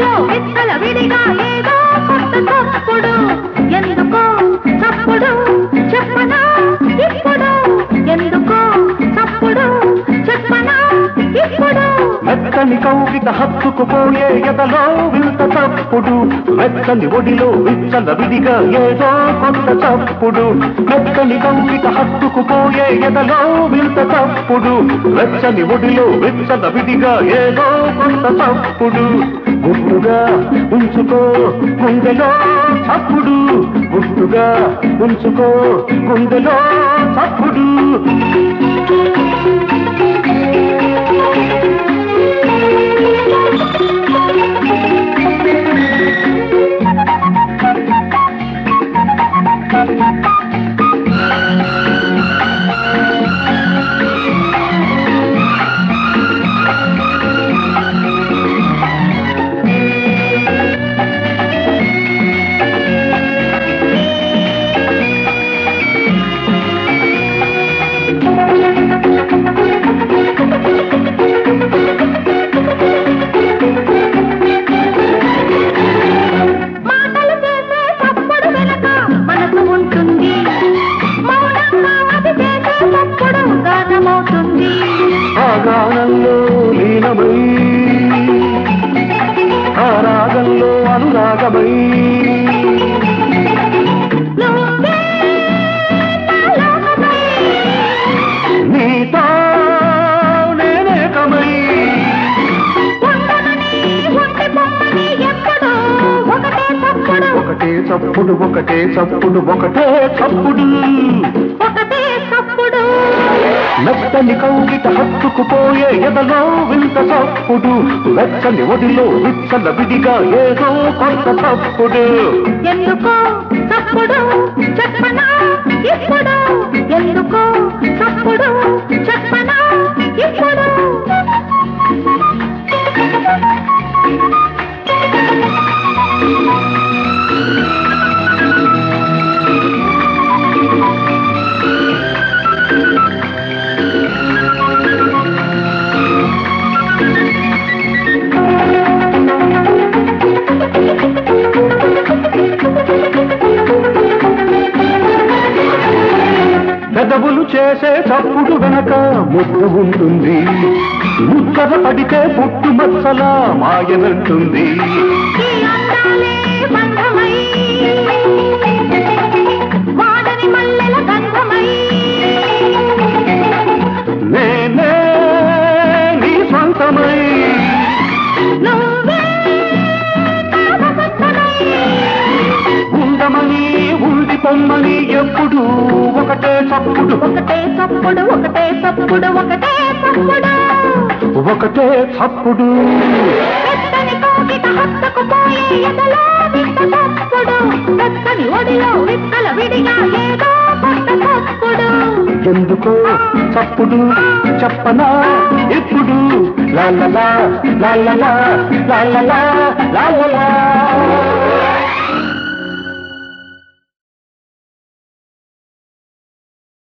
ఒడిలో విత్తల విడిగా ఏదో కొత్త చప్పుడు ఎందుకో చప్పుడు చెప్పనా ఇప్పుడు ఎందుకో చప్పుడు చెప్పనా ఇప్పుడు మెత్తని కౌగిట హత్తుకుపోయే ఎదలో వింత చప్పుడు మెత్తని ఒడిలో విచ్చల విడిగా ఏదో కొత్త చప్పుడు మెత్తని కౌగిట హత్తుకుపోయే ఎదలో వింత చప్పుడు వెచ్చని ఒడిలో విచ్చల విడిగా ఏదో కొత్త చప్పుడు గుట్టుగా ఉంచుకో గుండెలో చప్పుడు గుట్టుగా ఉంచుకో గుండెలో చప్పుడు మాటలు చేసే తప్పుడు వెనక మనసు ఉంటుంది మౌనంగా అది చేసే తప్పుడు గానమవుతుంది ఆ గానంలో లీనమై ఆ రాగంలో అనురాగమై నువ్వే నా లోకమై నీతో నేనేకమై ఉండమని ఉండి పొమ్మని ఎప్పుడూ ఒకటే తప్పుడు ఒకటే చప్పుడు ఒకటే చప్పుడు ఒకటే చప్పుడు ఒకటే తప్పుడు మెత్తని కౌగిట హత్తుకుపోయే ఎదలో వింత చప్పుడు వెచ్చని ఒడిలో విచ్చల విడిగా ఏదో కొత్త చప్పుడు ఎందుకో తప్పుడు చెప్పనా ఇప్పుడు ఎందుకో తప్పుడు చెప్పనా ఇప్పుడు పెదవులు చేసే చప్పుడు వెనక ముద్దు ఉంటుంది ముద్దర పడితే పుట్టు మచ్చల మాయనంటుంది ఈ అందాలే బంధమై వాడని మల్లెల గంధమై నేనే నీ సొంతమై నువ్వే నా వసంతమై ఉండమని ఉండి పొమ్మని ఎప్పుడు ఒకటే చప్పుడు ఒకటే తప్పుడు ఒకటే తప్పుడు ఒకటే తప్పుడు ఒకటే చప్పుడు పెద్దని కోకిట హత్తుకుపోయే ఎదలో వింత తప్పుడు పెద్దని ఒడిలో విత్తల విడిగా ఏదో కొత్త తప్పుడు ఎందుకో చప్పుడు చెప్పనా ఇప్పుడు లాలలా లాలలా లాలలా లాలలా